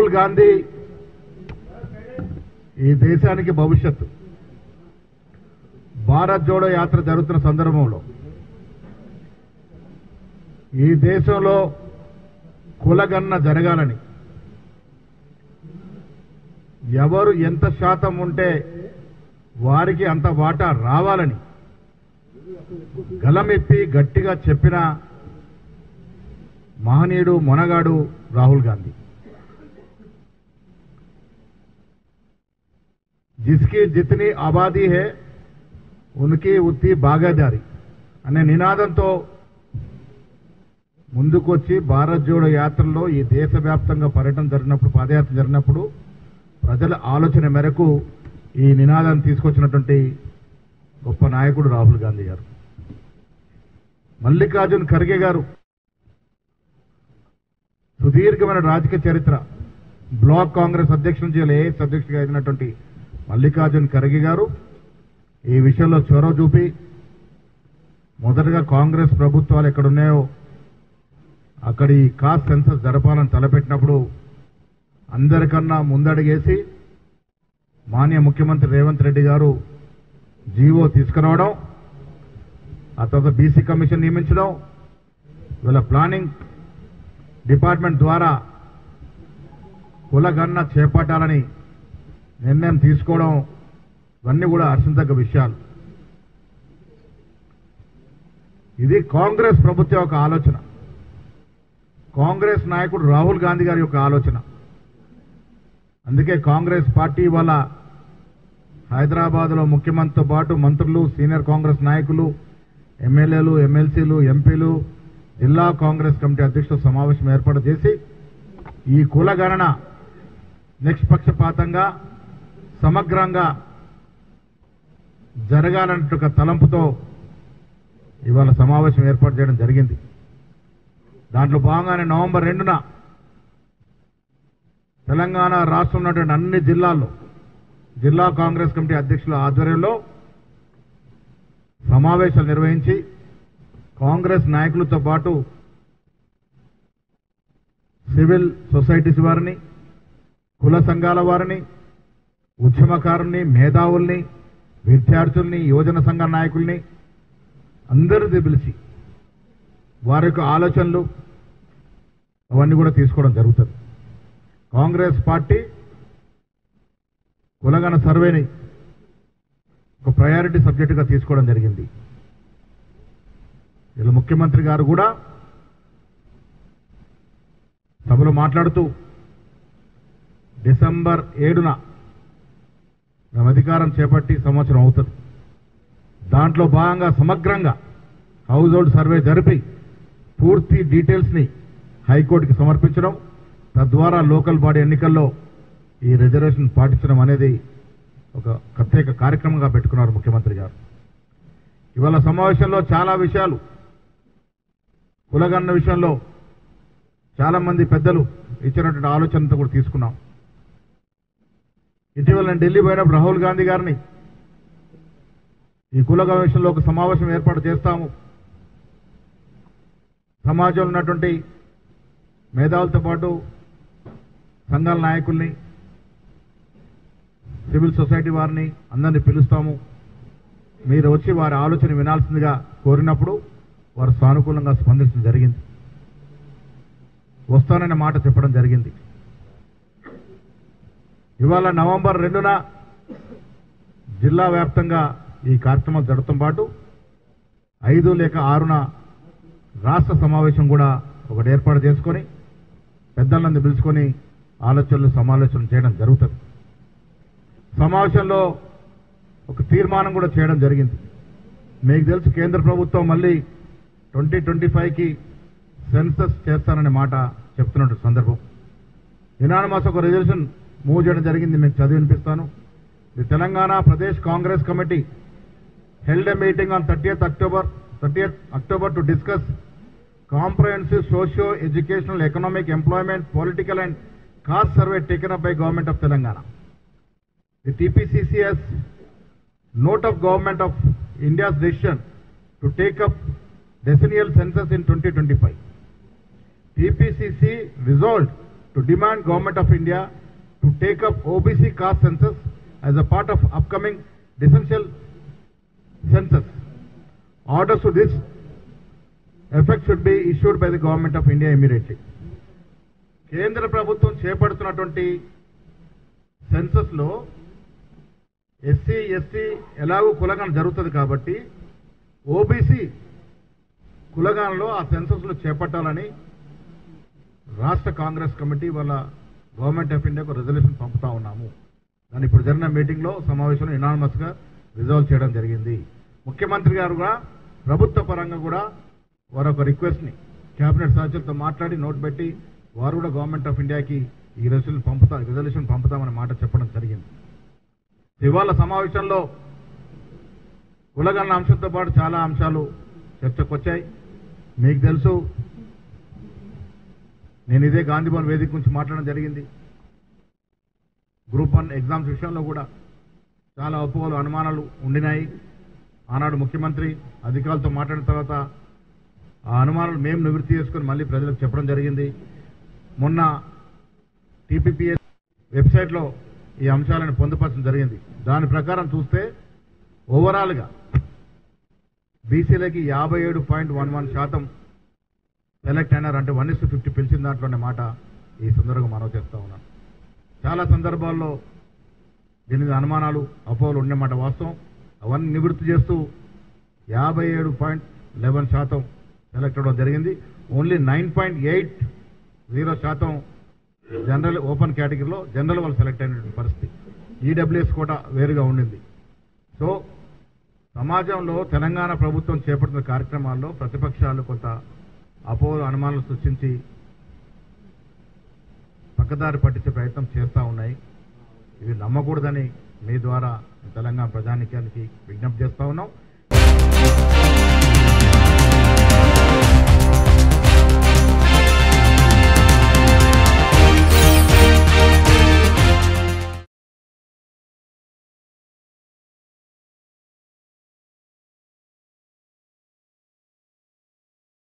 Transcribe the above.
రాహుల్ గాంధీ ఈ దేశానికి భవిష్యత్తు భారత్ జోడో యాత్ర జరుగుతున్న సందర్భంలో ఈ దేశంలో కులగన్న జరగాలని ఎవరు ఎంత శాతం ఉంటే వారికి అంత వాటా రావాలని గలమెప్పి గట్టిగా చెప్పిన మహనీయుడు మొనగాడు రాహుల్ గాంధీ జిస్కి జితని ఆబాదీ హే ఉనికి ఉత్తి భాగీదారి అనే నినాదంతో ముందుకొచ్చి భారత్ జోడో యాత్రలో ఈ దేశవ్యాప్తంగా పర్యటన జరిగినప్పుడు పాదయాత్ర జరిగినప్పుడు ప్రజల ఆలోచన మేరకు ఈ నినాదాన్ని తీసుకొచ్చినటువంటి గొప్ప నాయకుడు రాహుల్ గాంధీ గారు మల్లికార్జున్ ఖర్గే గారు సుదీర్ఘమైన రాజకీయ చరిత్ర బ్లాక్ కాంగ్రెస్ అధ్యక్షుల నుంచి ఏఎస్ అధ్యక్షుడిగా అయినటువంటి మల్లికార్జున్ ఖర్గే గారు ఈ విషయంలో చొరవ చూపి మొదటగా కాంగ్రెస్ ప్రభుత్వాలు ఎక్కడున్నాయో అక్కడ ఈ కాస్ట్ సెన్సస్ జరపాలని తలపెట్టినప్పుడు అందరికన్నా ముందడుగేసి మాన్య ముఖ్యమంత్రి రేవంత్ రెడ్డి గారు జీవో తీసుకురావడం ఆ తర్వాత బీసీ కమిషన్ నియమించడం వీళ్ళ ప్లానింగ్ డిపార్ట్మెంట్ ద్వారా కులగన్న చేపట్టాలని నిర్ణయం తీసుకోవడం ఇవన్నీ కూడా హర్షించదగ్గ విషయాలు ఇది కాంగ్రెస్ ప్రభుత్వం యొక్క ఆలోచన కాంగ్రెస్ నాయకుడు రాహుల్ గాంధీ గారి యొక్క ఆలోచన అందుకే కాంగ్రెస్ పార్టీ వాళ్ళ హైదరాబాద్లో ముఖ్యమంత్రితో పాటు మంత్రులు సీనియర్ కాంగ్రెస్ నాయకులు ఎమ్మెల్యేలు ఎమ్మెల్సీలు ఎంపీలు జిల్లా కాంగ్రెస్ కమిటీ అధ్యక్షుల సమావేశం ఏర్పాటు చేసి ఈ కుల గణన నిష్పక్షపాతంగా సమగ్రంగా జరగాలన్నట్టు ఒక తలంపుతో ఇవాళ సమావేశం ఏర్పాటు చేయడం జరిగింది దాంట్లో భాగంగానే నవంబర్ రెండున తెలంగాణ రాష్ట్రం ఉన్నటువంటి అన్ని జిల్లాల్లో జిల్లా కాంగ్రెస్ కమిటీ అధ్యక్షుల ఆధ్వర్యంలో సమావేశాలు నిర్వహించి కాంగ్రెస్ నాయకులతో పాటు సివిల్ సొసైటీస్ వారిని కుల సంఘాల వారిని ఉద్యమకారుల్ని మేధావుల్ని విద్యార్థుల్ని యువజన సంఘ నాయకుల్ని అందరిది పిలిచి వారి యొక్క ఆలోచనలు అవన్నీ కూడా తీసుకోవడం జరుగుతుంది కాంగ్రెస్ పార్టీ కులగణ సర్వేని ఒక ప్రయారిటీ సబ్జెక్టుగా తీసుకోవడం జరిగింది ఇలా ముఖ్యమంత్రి గారు కూడా సభలో మాట్లాడుతూ డిసెంబర్ ఏడున మేము అధికారం చేపట్టి సంవత్సరం అవుతుంది దాంట్లో భాగంగా సమగ్రంగా హౌస్ హోల్డ్ సర్వే జరిపి పూర్తి డీటెయిల్స్ని హైకోర్టుకి సమర్పించడం తద్వారా లోకల్ బాడీ ఎన్నికల్లో ఈ రిజర్వేషన్ పాటించడం అనేది ఒక ప్రత్యేక కార్యక్రమంగా పెట్టుకున్నారు ముఖ్యమంత్రి గారు ఇవాళ సమావేశంలో చాలా విషయాలు కులగన్న విషయంలో చాలా మంది పెద్దలు ఇచ్చినటువంటి ఆలోచనతో కూడా తీసుకున్నాం ఇటీవల నేను ఢిల్లీ పోయినప్పుడు రాహుల్ గాంధీ గారిని ఈ కుల విషయంలో ఒక సమావేశం ఏర్పాటు చేస్తాము సమాజంలో ఉన్నటువంటి మేధావులతో పాటు సంఘాల నాయకుల్ని సివిల్ సొసైటీ వారిని అందరినీ పిలుస్తాము మీరు వచ్చి వారి ఆలోచన వినాల్సిందిగా కోరినప్పుడు వారు సానుకూలంగా స్పందించడం జరిగింది వస్తాననే మాట చెప్పడం జరిగింది ఇవాళ నవంబర్ రెండున జిల్లా వ్యాప్తంగా ఈ కార్యక్రమాలు జరగడం పాటు ఐదు లేక ఆరున రాష్ట్ర సమావేశం కూడా ఒకటి ఏర్పాటు చేసుకొని పెద్దలందరినీ పిలుచుకొని ఆలోచనలు సమాలోచనలు చేయడం జరుగుతుంది సమావేశంలో ఒక తీర్మానం కూడా చేయడం జరిగింది మీకు తెలుసు కేంద్ర ప్రభుత్వం మళ్ళీ ట్వంటీ ట్వంటీ ఫైవ్కి సెన్సస్ చేస్తాననే మాట చెప్తున్నట్టు సందర్భం యునానిమస్ ఒక రిజల్యూషన్ మూవ్ చేయడం జరిగింది మీకు చదివి వినిపిస్తాను the Telangana Pradesh Congress committee held a meeting on thirtieth October thirtieth October to discuss comprehensive socio educational economic employment political and caste survey taken up by government of Telangana the TPCC's note of government of India's decision to take up decennial census in 2025. TPCC resolved to demand Government of India to take up OBC caste census as a part of upcoming essential census. Orders to this effect should be issued by the Government of India immediately. కేంద్ర ప్రభుత్వం చేపడుతున్నటువంటి census లో SC ST ఎలాగూ కులగణన జరుగుతుంది కాబట్టి OBC కులగణలో ఆ census లో చేపట్టాలని రాష్ట్ర కాంగ్రెస్ కమిటీ వాళ్ళ గవర్నమెంట్ ఆఫ్ ఇండియాకు రెజల్యూషన్ పంపుతా ఉన్నాము దాన్ని ఇప్పుడు జరిగిన మీటింగ్ లో సమావేశంలో ఇనానమస్ గా రిజాల్వ్ చేయడం జరిగింది ముఖ్యమంత్రి గారు కూడా ప్రభుత్వ పరంగా కూడా వారు ఒక రిక్వెస్ట్ ని కేబినెట్ సహచరులతో మాట్లాడి నోట్ పెట్టి వారు కూడా గవర్నమెంట్ ఆఫ్ ఇండియాకి ఈ రెజల్యూషన్ పంపుతా రిజల్యూషన్ పంపుతామని మాట చెప్పడం జరిగింది ఇవాళ సమావేశంలో కులగణన అంశంతో పాటు చాలా అంశాలు చర్చకు వచ్చాయి మీకు తెలుసు నేను ఇదే గాంధీ భవన్ వేదిక గురించి మాట్లాడడం జరిగింది గ్రూప్ వన్ ఎగ్జామ్స్ విషయంలో కూడా చాలా ఒప్పుకోలు అనుమానాలు ఉండినాయి ఆనాడు ముఖ్యమంత్రి అధికారులతో మాట్లాడిన తర్వాత ఆ అనుమానాలు మేము నివృత్తి చేసుకుని మళ్ళీ ప్రజలకు చెప్పడం జరిగింది మొన్న టీపీపీఎస్ వెబ్సైట్లో ఈ అంశాలను పొందుపరచడం జరిగింది దాని ప్రకారం చూస్తే ఓవరాల్గా బీసీలకి యాభై ఏడు పాయింట్ వన్ వన్ శాతం సెలెక్ట్ అయినారు అంటే వన్ ఇస్ ఫిఫ్టీ పిలిచిన దాంట్లోనే మాట ఈ సందర్భంగా మనవి చేస్తా ఉన్నాను చాలా సందర్భాల్లో దీని మీద అనుమానాలు అపోహలు ఉండేమాట వాస్తవం అవన్నీ నివృత్తి చేస్తూ యాభై ఏడు పాయింట్ లెవెన్ శాతం సెలెక్ట్ అవ్వడం జరిగింది only nine point eight zero శాతం జనరల్ ఓపెన్ కేటగిరీలో జనరల్ వాళ్ళు సెలెక్ట్ అయినటువంటి పరిస్థితి ఈడబ్ల్యూఎస్ కూడా వేరుగా ఉండింది సో సమాజంలో తెలంగాణ ప్రభుత్వం చేపడుతున్న కార్యక్రమాల్లో ప్రతిపక్షాలు కొంత అపోహ అనుమానాలు సృష్టించి పక్కదారి పట్టించే ప్రయత్నం చేస్తూ ఉన్నాయి ఇవి నమ్మకూడదని మీ ద్వారా తెలంగాణ ప్రజానికానికి విజ్ఞప్తి చేస్తా ఉన్నాం